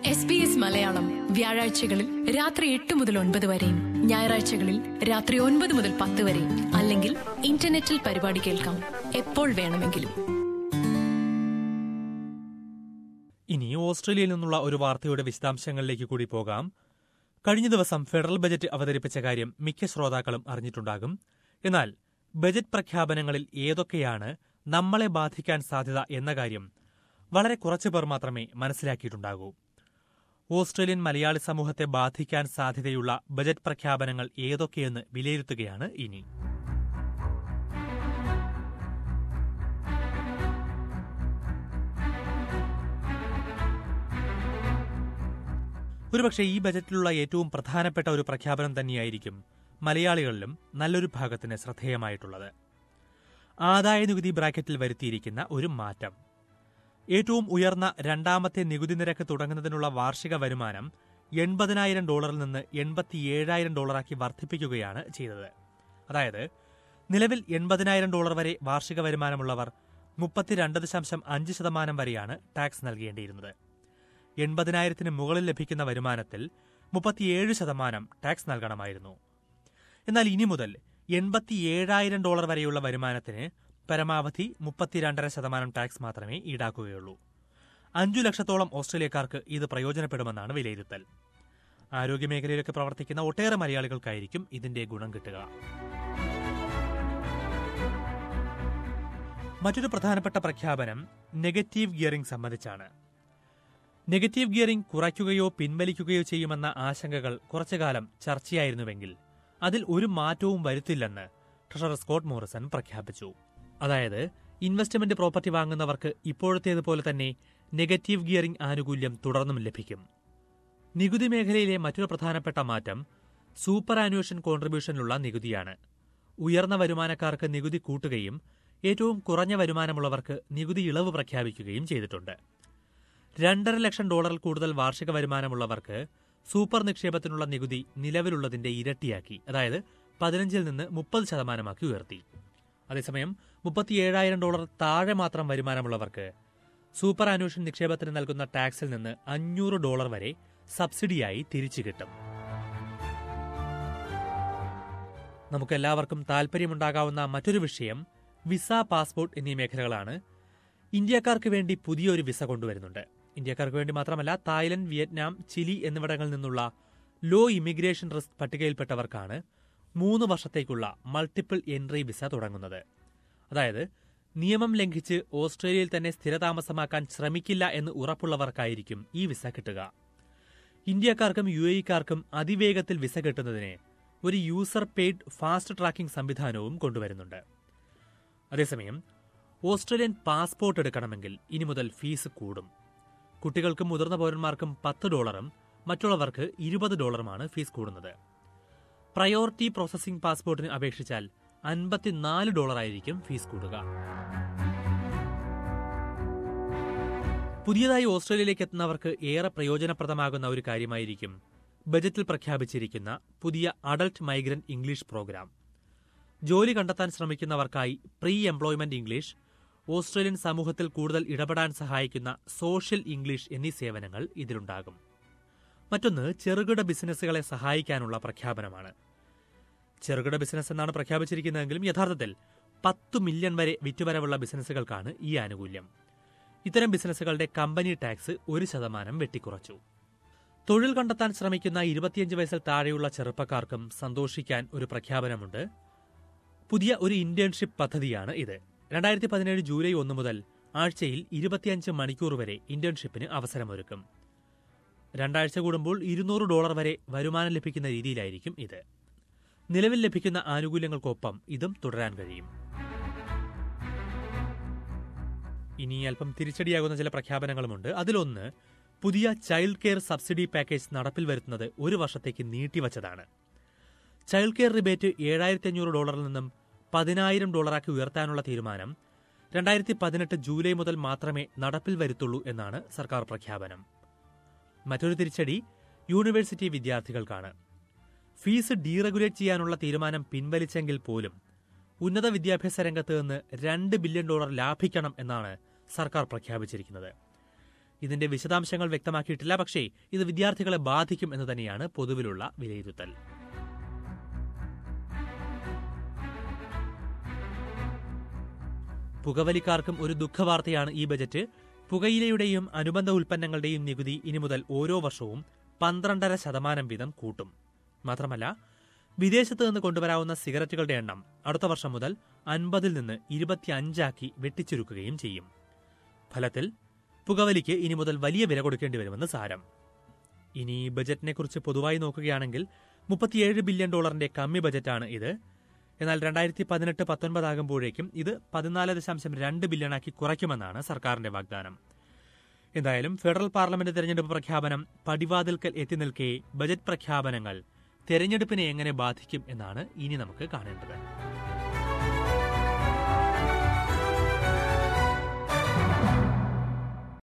S B S Malayalam വ്യാഴാഴ്ചകളിൽ രാത്രി എട്ട് മുതൽ ഒൻപത് വരെയും ഞായറാഴ്ചകളിൽ രാത്രി ഒൻപത് മുതൽ പത്ത് വരെയും അല്ലെങ്കിൽ ഇന്റർനെറ്റിൽ പരിപാടി കേൾക്കാം എപ്പോൾ വേണമെങ്കിലും ഇനി ഓസ്ട്രേലിയയിൽ നിന്നുള്ള ഒരു വാർത്തയുടെ വിശദാംശങ്ങളിലേക്ക് കൂടി പോകാം കഴിഞ്ഞ ദിവസം ഫെഡറൽ ബജറ്റ് അവതരിപ്പിച്ച കാര്യം മിക്ക ശ്രോതാക്കളും അറിഞ്ഞിട്ടുണ്ടാകും എന്നാൽ ബജറ്റ് പ്രഖ്യാപനങ്ങളിൽ ഏതൊക്കെയാണ് നമ്മളെ ബാധിക്കാൻ സാധ്യത എന്ന കാര്യം വളരെ കുറച്ചു പേർ മാത്രമേ മനസ്സിലാക്കിയിട്ടുണ്ടാകൂ ഓസ്ട്രേലിയൻ മലയാളി സമൂഹത്തെ ബാധിക്കാൻ സാധ്യതയുള്ള ബജറ്റ് പ്രഖ്യാപനങ്ങൾ ഏതൊക്കെയെന്ന് വിലയിരുത്തുകയാണ് ഇനി ഒരുപക്ഷെ ഈ ബജറ്റിലുള്ള ഏറ്റവും പ്രധാനപ്പെട്ട ഒരു പ്രഖ്യാപനം തന്നെയായിരിക്കും മലയാളികളിലും നല്ലൊരു ഭാഗത്തിന് ശ്രദ്ധേയമായിട്ടുള്ളത് ആദായ നികുതി ബ്രാക്കറ്റിൽ വരുത്തിയിരിക്കുന്ന ഒരു മാറ്റം ഏറ്റവും ഉയർന്ന രണ്ടാമത്തെ നികുതി നിരക്ക് തുടങ്ങുന്നതിനുള്ള വാർഷിക വരുമാനം എൺപതിനായിരം ഡോളറിൽ നിന്ന് എൺപത്തിയേഴായിരം ഡോളറാക്കി വർദ്ധിപ്പിക്കുകയാണ് ചെയ്തത് അതായത് നിലവിൽ എൺപതിനായിരം ഡോളർ വരെ വാർഷിക വരുമാനമുള്ളവർ മുപ്പത്തിരണ്ട് ദശാംശം അഞ്ച് ശതമാനം വരെയാണ് ടാക്സ് നൽകേണ്ടിയിരുന്നത് എൺപതിനായിരത്തിന് മുകളിൽ ലഭിക്കുന്ന വരുമാനത്തിൽ മുപ്പത്തിയേഴ് ശതമാനം ടാക്സ് നൽകണമായിരുന്നു എന്നാൽ ഇനി മുതൽ എൺപത്തിയേഴായിരം ഡോളർ വരെയുള്ള വരുമാനത്തിന് പരമാവധി മുപ്പത്തിരണ്ടര ശതമാനം ടാക്സ് മാത്രമേ ഈടാക്കുകയുള്ളൂ അഞ്ചു ലക്ഷത്തോളം ഓസ്ട്രേലിയക്കാർക്ക് ഇത് പ്രയോജനപ്പെടുമെന്നാണ് വിലയിരുത്തൽ ആരോഗ്യമേഖലയിലൊക്കെ പ്രവർത്തിക്കുന്ന ഒട്ടേറെ മലയാളികൾക്കായിരിക്കും ഇതിന്റെ ഗുണം കിട്ടുക മറ്റൊരു പ്രധാനപ്പെട്ട പ്രഖ്യാപനം നെഗറ്റീവ് ഗിയറിംഗ് സംബന്ധിച്ചാണ് നെഗറ്റീവ് ഗിയറിംഗ് കുറയ്ക്കുകയോ പിൻവലിക്കുകയോ ചെയ്യുമെന്ന ആശങ്കകൾ കുറച്ചുകാലം ചർച്ചയായിരുന്നുവെങ്കിൽ അതിൽ ഒരു മാറ്റവും വരുത്തില്ലെന്ന് ട്രഷറർ സ്കോട്ട് മോറിസൺ പ്രഖ്യാപിച്ചു അതായത് ഇൻവെസ്റ്റ്മെന്റ് പ്രോപ്പർട്ടി വാങ്ങുന്നവർക്ക് ഇപ്പോഴത്തേതുപോലെ തന്നെ നെഗറ്റീവ് ഗിയറിംഗ് ആനുകൂല്യം തുടർന്നും ലഭിക്കും നികുതി മേഖലയിലെ മറ്റൊരു പ്രധാനപ്പെട്ട മാറ്റം സൂപ്പർ ആനുവേഷൻ കോൺട്രിബ്യൂഷനിലുള്ള നികുതിയാണ് ഉയർന്ന വരുമാനക്കാർക്ക് നികുതി കൂട്ടുകയും ഏറ്റവും കുറഞ്ഞ വരുമാനമുള്ളവർക്ക് നികുതി ഇളവ് പ്രഖ്യാപിക്കുകയും ചെയ്തിട്ടുണ്ട് രണ്ടര ലക്ഷം ഡോളറിൽ കൂടുതൽ വാർഷിക വരുമാനമുള്ളവർക്ക് സൂപ്പർ നിക്ഷേപത്തിനുള്ള നികുതി നിലവിലുള്ളതിന്റെ ഇരട്ടിയാക്കി അതായത് പതിനഞ്ചിൽ നിന്ന് മുപ്പത് ശതമാനമാക്കി ഉയർത്തി അതേസമയം മുപ്പത്തിയേഴായിരം ഡോളർ താഴെ മാത്രം വരുമാനമുള്ളവർക്ക് സൂപ്പർ ആനുവേഷൻ നിക്ഷേപത്തിന് നൽകുന്ന ടാക്സിൽ നിന്ന് അഞ്ഞൂറ് ഡോളർ വരെ സബ്സിഡിയായി തിരിച്ചു കിട്ടും നമുക്കെല്ലാവർക്കും താൽപര്യമുണ്ടാകാവുന്ന മറ്റൊരു വിഷയം വിസ പാസ്പോർട്ട് എന്നീ മേഖലകളാണ് ഇന്ത്യക്കാർക്ക് വേണ്ടി പുതിയൊരു വിസ കൊണ്ടുവരുന്നുണ്ട് ഇന്ത്യക്കാർക്ക് വേണ്ടി മാത്രമല്ല തായ്ലൻഡ് വിയറ്റ്നാം ചിലി എന്നിവിടങ്ങളിൽ നിന്നുള്ള ലോ ഇമിഗ്രേഷൻ റിസ്ക് പട്ടികയിൽപ്പെട്ടവർക്കാണ് മൂന്ന് വർഷത്തേക്കുള്ള മൾട്ടിപ്പിൾ എൻട്രി വിസ തുടങ്ങുന്നത് അതായത് നിയമം ലംഘിച്ച് ഓസ്ട്രേലിയയിൽ തന്നെ സ്ഥിരതാമസമാക്കാൻ ശ്രമിക്കില്ല എന്ന് ഉറപ്പുള്ളവർക്കായിരിക്കും ഈ വിസ കിട്ടുക ഇന്ത്യക്കാർക്കും യു എക്കാർക്കും അതിവേഗത്തിൽ വിസ കിട്ടുന്നതിന് ഒരു യൂസർ പെയ്ഡ് ഫാസ്റ്റ് ട്രാക്കിംഗ് സംവിധാനവും കൊണ്ടുവരുന്നുണ്ട് അതേസമയം ഓസ്ട്രേലിയൻ പാസ്പോർട്ട് എടുക്കണമെങ്കിൽ ഇനി മുതൽ ഫീസ് കൂടും കുട്ടികൾക്കും മുതിർന്ന പൗരന്മാർക്കും പത്ത് ഡോളറും മറ്റുള്ളവർക്ക് ഇരുപത് ഡോളറുമാണ് ഫീസ് കൂടുന്നത് പ്രയോറിറ്റി പ്രോസസിംഗ് പാസ്പോർട്ടിന് അപേക്ഷിച്ചാൽ അൻപത്തിനാല് ഡോളറായിരിക്കും ഫീസ് കൂടുക പുതിയതായി ഓസ്ട്രേലിയയിലേക്ക് എത്തുന്നവർക്ക് ഏറെ പ്രയോജനപ്രദമാകുന്ന ഒരു കാര്യമായിരിക്കും ബജറ്റിൽ പ്രഖ്യാപിച്ചിരിക്കുന്ന പുതിയ അഡൽട്ട് മൈഗ്രന്റ് ഇംഗ്ലീഷ് പ്രോഗ്രാം ജോലി കണ്ടെത്താൻ ശ്രമിക്കുന്നവർക്കായി പ്രീ എംപ്ലോയ്മെന്റ് ഇംഗ്ലീഷ് ഓസ്ട്രേലിയൻ സമൂഹത്തിൽ കൂടുതൽ ഇടപെടാൻ സഹായിക്കുന്ന സോഷ്യൽ ഇംഗ്ലീഷ് എന്നീ സേവനങ്ങൾ ഇതിലുണ്ടാകും മറ്റൊന്ന് ചെറുകിട ബിസിനസ്സുകളെ സഹായിക്കാനുള്ള പ്രഖ്യാപനമാണ് ചെറുകിട ബിസിനസ് എന്നാണ് പ്രഖ്യാപിച്ചിരിക്കുന്നതെങ്കിലും യഥാർത്ഥത്തിൽ പത്ത് മില്യൺ വരെ വിറ്റുവരവുള്ള ബിസിനസ്സുകൾക്കാണ് ഈ ആനുകൂല്യം ഇത്തരം ബിസിനസ്സുകളുടെ കമ്പനി ടാക്സ് ഒരു ശതമാനം വെട്ടിക്കുറച്ചു തൊഴിൽ കണ്ടെത്താൻ ശ്രമിക്കുന്ന ഇരുപത്തിയഞ്ച് വയസ്സിൽ താഴെയുള്ള ചെറുപ്പക്കാർക്കും സന്തോഷിക്കാൻ ഒരു പ്രഖ്യാപനമുണ്ട് പുതിയ ഒരു ഇന്റേൺഷിപ്പ് പദ്ധതിയാണ് ഇത് രണ്ടായിരത്തി പതിനേഴ് ജൂലൈ ഒന്ന് മുതൽ ആഴ്ചയിൽ ഇരുപത്തിയഞ്ച് മണിക്കൂർ വരെ ഇന്റേൺഷിപ്പിന് അവസരമൊരുക്കും രണ്ടാഴ്ച കൂടുമ്പോൾ ഇരുന്നൂറ് ഡോളർ വരെ വരുമാനം ലഭിക്കുന്ന രീതിയിലായിരിക്കും ഇത് നിലവിൽ ലഭിക്കുന്ന ആനുകൂല്യങ്ങൾക്കൊപ്പം ഇതും തുടരാൻ കഴിയും ഇനി അല്പം തിരിച്ചടിയാകുന്ന ചില പ്രഖ്യാപനങ്ങളുമുണ്ട് അതിലൊന്ന് പുതിയ ചൈൽഡ് കെയർ സബ്സിഡി പാക്കേജ് നടപ്പിൽ വരുത്തുന്നത് ഒരു വർഷത്തേക്ക് നീട്ടിവച്ചതാണ് ചൈൽഡ് കെയർ റിബേറ്റ് ഏഴായിരത്തി അഞ്ഞൂറ് ഡോളറിൽ നിന്നും പതിനായിരം ഡോളറാക്കി ഉയർത്താനുള്ള തീരുമാനം രണ്ടായിരത്തി പതിനെട്ട് ജൂലൈ മുതൽ മാത്രമേ നടപ്പിൽ വരുത്തുള്ളൂ എന്നാണ് സർക്കാർ പ്രഖ്യാപനം മറ്റൊരു തിരിച്ചടി യൂണിവേഴ്സിറ്റി വിദ്യാർത്ഥികൾക്കാണ് ഫീസ് ഡീറെഗുലേറ്റ് ചെയ്യാനുള്ള തീരുമാനം പിൻവലിച്ചെങ്കിൽ പോലും ഉന്നത വിദ്യാഭ്യാസ രംഗത്ത് നിന്ന് രണ്ട് ബില്യൺ ഡോളർ ലാഭിക്കണം എന്നാണ് സർക്കാർ പ്രഖ്യാപിച്ചിരിക്കുന്നത് ഇതിന്റെ വിശദാംശങ്ങൾ വ്യക്തമാക്കിയിട്ടില്ല പക്ഷേ ഇത് വിദ്യാർത്ഥികളെ ബാധിക്കും എന്ന് തന്നെയാണ് പൊതുവിലുള്ള വിലയിരുത്തൽ പുകവലിക്കാർക്കും ഒരു ദുഃഖവാർത്തയാണ് ഈ ബജറ്റ് പുകയിലയുടെയും അനുബന്ധ ഉൽപ്പന്നങ്ങളുടെയും നികുതി ഇനി മുതൽ ഓരോ വർഷവും പന്ത്രണ്ടര ശതമാനം വീതം കൂട്ടും മാത്രമല്ല വിദേശത്ത് നിന്ന് കൊണ്ടുവരാവുന്ന സിഗരറ്റുകളുടെ എണ്ണം അടുത്ത വർഷം മുതൽ അൻപതിൽ നിന്ന് ഇരുപത്തിയഞ്ചാക്കി വെട്ടിച്ചുരുക്കുകയും ചെയ്യും ഫലത്തിൽ പുകവലിക്ക് ഇനി മുതൽ വലിയ വില കൊടുക്കേണ്ടി വരുമെന്ന് സാരം ഇനി ബജറ്റിനെ കുറിച്ച് പൊതുവായി നോക്കുകയാണെങ്കിൽ മുപ്പത്തിയേഴ് ബില്യൺ ഡോളറിന്റെ കമ്മി ബജറ്റാണ് ഇത് എന്നാൽ രണ്ടായിരത്തി പതിനെട്ട് പത്തൊൻപത് ആകുമ്പോഴേക്കും ഇത് പതിനാല് ദശാംശം രണ്ട് ബില്യണാക്കി കുറയ്ക്കുമെന്നാണ് സർക്കാരിന്റെ വാഗ്ദാനം എന്തായാലും ഫെഡറൽ പാർലമെന്റ് തെരഞ്ഞെടുപ്പ് പ്രഖ്യാപനം പടിവാതിൽക്കൽ എത്തി നിൽക്കെ ബജറ്റ് പ്രഖ്യാപനങ്ങൾ തെരഞ്ഞെടുപ്പിനെ എങ്ങനെ ബാധിക്കും എന്നാണ് ഇനി നമുക്ക് കാണേണ്ടത്